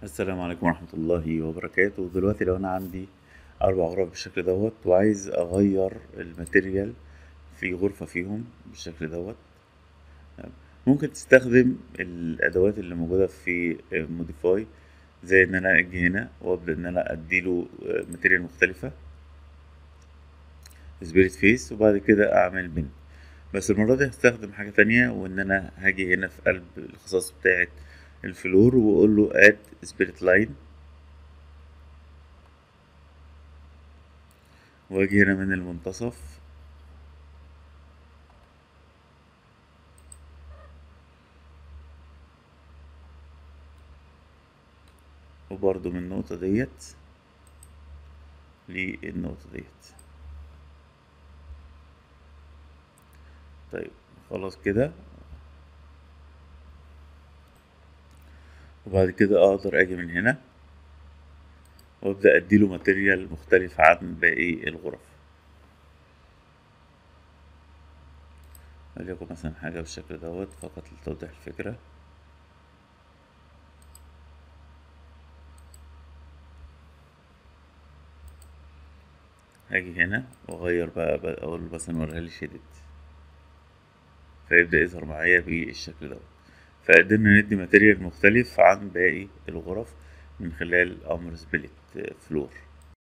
السلام عليكم ورحمة الله وبركاته دلوقتي لو أنا عندي أربع غرف بالشكل دوت وعايز أغير الماتيريال في غرفة فيهم بالشكل دوت ممكن تستخدم الأدوات اللي موجودة في موديفاي زي إن أنا أجي هنا وأبدأ إن أنا أديله ماتيريال مختلفة سبيريت فيس وبعد كده أعمل بن بس المرة دي هستخدم حاجة تانية وإن أنا هاجي هنا في قلب الخصائص بتاعة الفلور واقول له اد سبيريت لاين واجي هنا من المنتصف وبرضو من النقطة ديت للنقطة ديت طيب خلاص كده وبعد كده اقدر اجي من هنا وابدا اديله ماتيريال مختلف عن باقي الغرف وليكن مثلا حاجة بالشكل دوت فقط لتوضيح الفكرة هاجي هنا واغير بقى, بقى اقول مثلا وريها لي شدد فيبدأ يظهر معايا بالشكل دوت فقدرنا ندي ماتيريال مختلف عن باقي الغرف من خلال امر سبليت فلور